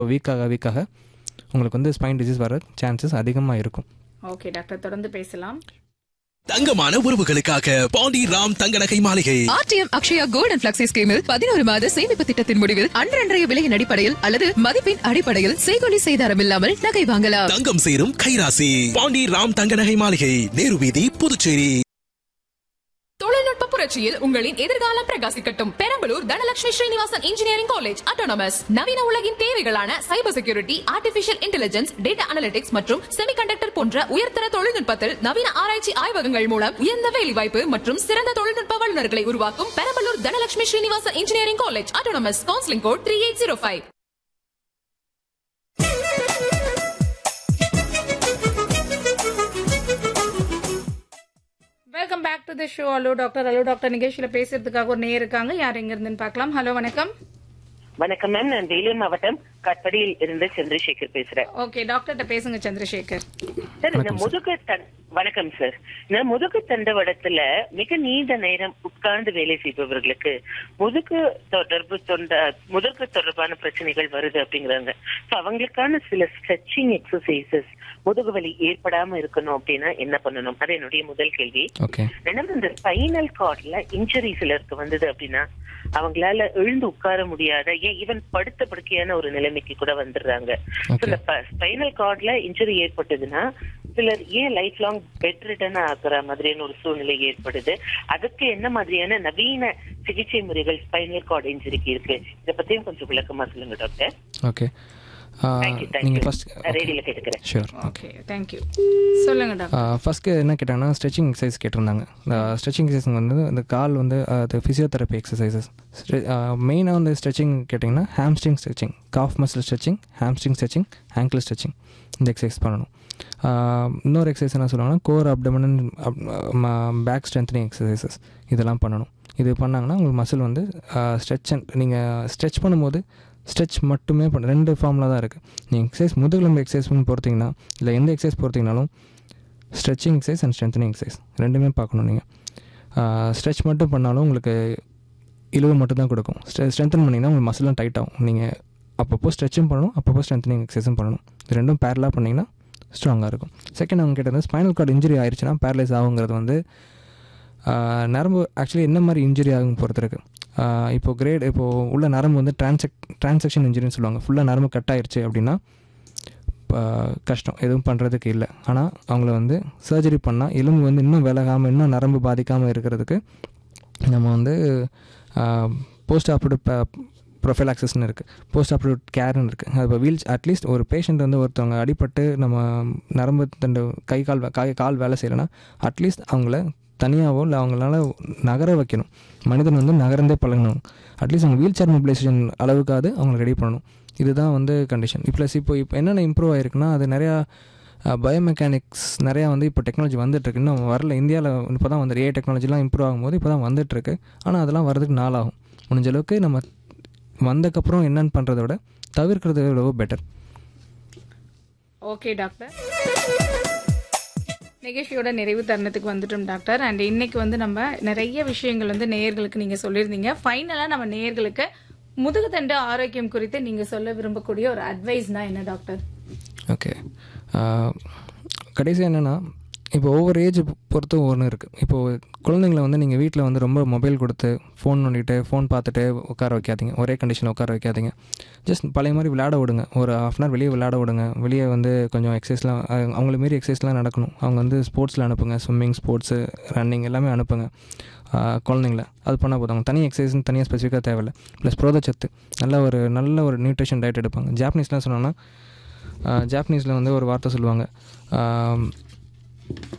வீக்காக வீக்காக உங்களுக்கு வந்து ஸ்பைன் டிசீஸ் வர சான்சஸ் அதிகமாக இருக்கும் ஓகே டாக்டர் தொடர்ந்து பேசலாம் தங்கமான உறவுகளுக்காக பாண்டி ராம் தங்க நகை மாளிகை RTM Akshaya gold and flexi ஸ்கீமில் பதினோரு மாத சேமிப்பு திட்டத்தின் முடிவில் அன்றன்றைய விலையின் அடிப்படையில் அல்லது மதிப்பின் அடிப்படையில் செய்கொலி செய்தாரம் இல்லாமல் நகை வாங்கலாம் தங்கம் சேரும் கைராசி பாண்டி ராம் தங்க நகை மாளிகை நேரு வீதி புதுச்சேரி தொழில்நுட்ப புரட்சியில் உங்களின் எதிர்காலம் பிரகாசிக்கட்டும் Perambalur Dhanalakshmi Srinivasan engineering college autonomous நவீன உலகின் தேவைகளான cyber security artificial intelligence data analytics மற்றும் செமிகண்டக்டர் போன்ற உயர்தர தொழில்நுட்பத்தில் நவீன ஆராய்ச்சி ஆய்வகங்கள் மூலம் உயர்ந்த வேலைவாய்ப்பு மற்றும் சிறந்த தொழில்நுட்ப வல்லுநர்களை உருவாக்கும் Perambalur Dhanalakshmi Srinivasan engineering college autonomous counselling code three eight zero five welcome back to the show hello doctor hello doctor நிகழ்ச்சியில பேசுறதுக்காக ஒரு நேயர் இருக்காங்க யார் எங்க இருந்துன்னு பார்க்கலாம் ஹலோ வணக்கம் வணக்கம் மேம் நான் வேலூர் மாவட்டம் கட்படியில் இருந்து சந்திரசேகர் பேசுறேன் ஓகே டாக்டர்கிட்ட பேசுங்க சந்திரசேகர் சார் இந்த முதுகு தன் வணக்கம் சார் இந்த முதுகு தண்டவடத்துல மிக நீண்ட நேரம் உட்கார்ந்து வேலை செய்பவர்களுக்கு முதுகு தொடர்பு தொண்ட முதுகு தொடர்பான பிரச்சனைகள் வருது அப்படிங்கிறாங்க So, அவங்களுக்கான சில ஸ்ட்ரெச்சிங் எக்ஸசைசஸ் முதுகு வலி ஏற்படாம இருக்கணும் அப்படின்னா என்ன பண்ணணும் அது என்னுடைய முதல் கேள்வி ஓகே ரெண்டாவது இந்த ஸ்பைனல் கார்ட்ல இன்ஜுரி சிலருக்கு வந்தது அப்படின்னா அவங்களால எழுந்து உட்கார முடியாத ஏன் ஈவன் படுத்த படுக்கையான ஒரு நிலைமைக்கு கூட வந்துடுறாங்க So, Okay. இந்த ஸ்பைனல் கார்ட்ல இன்ஜுரி ஏற்பட்டதுன்னா சிலர் ஏன் லைஃப் லாங் பெட் ரிட்டர்ன் ஆகுற மாதிரியான ஒரு சூழ்நிலை ஏற்படுது அதுக்கு என்ன மாதிரியான நவீன சிகிச்சை முறைகள் ஸ்பைனல் கார்டு இன்ஜுரிக்கு இருக்கு இத பத்தியும் கொஞ்சம் விளக்கமா சொல்லுங்க டாக்டர் ஓகே தேங்க்யூ நீங்கள் தேங்க்யூ ஃபஸ்ட் ரேடியோல கேட்டுக்கிறேன் ஷூர் ஓகே தேங்க்யூ சொல்லுங்க டாக்டர் ஃபஸ்ட்டு என்ன கேட்டாங்கன்னா ஸ்ட்ரெச்சிங் எக்ஸசைஸ் கேட்டிருந்தாங்க இந்த ஸ்ட்ரெச்சிங் எக்ஸசைஸ் வந்து இந்த கால் வந்து அது ஃபிசியோதெரப்பி எக்ஸசைசஸ் மெயினாக வந்து ஸ்ட்ரெச்சிங் கேட்டிங்கன்னா hamstring stretching calf muscle stretching hamstring stretching ankle stretching இந்த எக்ஸசைஸ் பண்ணணும் ஆஹ் இன்னொரு எக்ஸசைஸ் என்ன சொல்லுவாங்கன்னா core abdomen back strengthening exercises இதெல்லாம் பண்ணணும் இது பண்ணாங்கன்னா உங்களுக்கு மசில் வந்து ஸ்ட்ரெச் நீங்கள் ஸ்ட்ரெச் பண்ணும்போது ஸ்ட்ரெச் மட்டுமே பண்ண ரெண்டு ஃபார்மில் தான் இருக்குது நீங்கள் எக்ஸசைஸ் முதுகெலும்பு எக்ஸசைஸ் பண்ணி பொறுத்தீங்கன்னா இல்லை எந்த எக்ஸசைஸ் பொறுத்தீங்கனாலும் stretching exercise and strengthening exercise ரெண்டுமே பார்க்கணும் நீங்கள் ஸ்ட்ரெச் மட்டும் பண்ணாலும் உங்களுக்கு இழுவு மட்டும் தான் கொடுக்கும் ஸ்ட்ரெ ஸ்ட்ரென்தன் பண்ணிங்கன்னா உங்களுக்கு மசிலாம் டைட் ஆகும் நீங்கள் அப்பப்போ ஸ்ட்ரெச்சும் பண்ணணும் அப்பப்போ ஸ்ட்ரென்தனிங் எக்ஸசைஸும் பண்ணணும் இது ரெண்டும் பேரலாக பண்ணிங்கன்னா ஸ்ட்ராங்காக இருக்கும் செகண்ட் அவங்க கேட்டது ஸ்பைனல் கார்டு இன்ஜுரி ஆயிடுச்சுன்னா பேரலைஸ் ஆகுங்கிறது வந்து ஆஹ், நரம்பு ஆக்சுவலி என்ன மாதிரி இன்ஜுரி ஆகும் பொறுத்து இருக்கு ஆஹ், இப்போ கிரேட் இப்போ உள்ள நரம்பு வந்து டிரான்செக் டிரான்சாக்ஷன் இன்ஜுரின்னு சொல்லுவாங்க ஃபுல்லாக நரம்பு கட் ஆயிருச்சு அப்படின்னா இப்போ கஷ்டம் எதுவும் பண்ணுறதுக்கு இல்லை ஆனால் அவங்கள வந்து சர்ஜரி பண்ணால் எலும்பு வந்து இன்னும் விலகாமல் இன்னும் நரம்பு பாதிக்காமல் இருக்கிறதுக்கு நம்ம வந்து போஸ்ட் ஆப்ரேட்டிவ் ப்ரொஃபைலாக்சஸ்னு இருக்குது போஸ்ட் ஆப்ரேட்டிவ் கேர்னு இருக்குது அது இப்போ வீல் அட்லீஸ்ட் ஒரு பேஷண்ட் வந்து ஒருத்தவங்க அடிபட்டு நம்ம நரம்பு தண்டு கை கால் வே- கை கால் வேலை செய்யலைன்னா அட்லீஸ்ட் அவங்கள தனியாகவோ இல்லை அவங்களால நகர வைக்கணும் மனிதன் வந்து நகர்ந்தே பழகணும் அட்லீஸ்ட் அவங்க வீல் சேர் மொபிலைசேஷன் அளவுக்காவது அவங்களை ரெடி பண்ணணும் இதுதான் வந்து கண்டிஷன் ப்ளஸ் இப்போ இப்போ என்னென்ன இம்ப்ரூவ் ஆயிருக்குன்னா அது நிறையா பயோமெக்கானிக்ஸ் நிறையா வந்து இப்போ டெக்னாலஜி வந்துட்டுருக்கு இன்னும் வரல இந்தியாவில் இப்போ தான் வந்து ஏ டெக்னாலஜிலாம் இம்ப்ரூவ் ஆகும்போது இப்போ தான் வந்துட்டுருக்கு ஆனால் அதெல்லாம் வரதுக்கு நாளாகும் முடிஞ்ச அளவுக்கு நம்ம வந்தக்கப்புறம் என்னென்னு பண்ணுறத விட தவிர்க்கிறது எவ்வளவோ பெட்டர் ஓகே டாக்டர் நிகழ்ச்சியோட நிறைவு தருணத்துக்கு வந்துட்டோம் டாக்டர் அண்ட் இன்னைக்கு வந்து நம்ம நிறைய விஷயங்கள் வந்து நேயர்களுக்கு நீங்க சொல்லியிருந்தீங்க ஃபைனலா நம்ம நேயர்களுக்கு முதுகுத்தண்டு ஆரோக்கியம் குறித்து நீங்க சொல்ல விரும்பக்கூடிய ஒரு அட்வைஸ்னா என்ன டாக்டர் ஓகே கடைசி என்னென்னா இப்போ ஒவ்வொரு ஏஜ் பொறுத்து ஒன்று இருக்குது இப்போது குழந்தைங்கள வந்து நீங்கள் வீட்டில் வந்து ரொம்ப மொபைல் கொடுத்து ஃபோன் நோண்டிட்டு ஃபோன் பார்த்துட்டு உட்கார வைக்காதீங்க ஒரே கண்டிஷனில் உட்கார வைக்காதீங்க ஜஸ்ட் பழைய மாதிரி விளையாட விடுங்க ஒரு ஹாஃப் அன் ஹவர் வெளியே விளையாட விடுங்க வெளியே வந்து கொஞ்சம் எக்ஸசைஸ்லாம் அவங்கள மாரி எக்ஸசைஸ்லாம் நடக்கணும் அவங்க வந்து ஸ்போர்ட்ஸில் அனுப்புங்க ஸ்விம்மிங் ஸ்போர்ட்ஸு ரன்னிங் எல்லாமே அனுப்புங்க ஆஹ் குழந்தைங்கள அது பண்ணால் போதும் அவங்க தனி எக்ஸசைஸ்னு தனியாக ஸ்பெசிஃபிக்காக தேவையில்லை ப்ளஸ் புரதச்சத்து நல்ல ஒரு நல்ல ஒரு நியூட்ரிஷன் டயட் எடுப்பாங்க ஜாப்பனீஸ்லாம் சொன்னோன்னா ஜாப்பனீஸில் வந்து ஒரு வார்த்தை சொல்லுவாங்க ஆம்,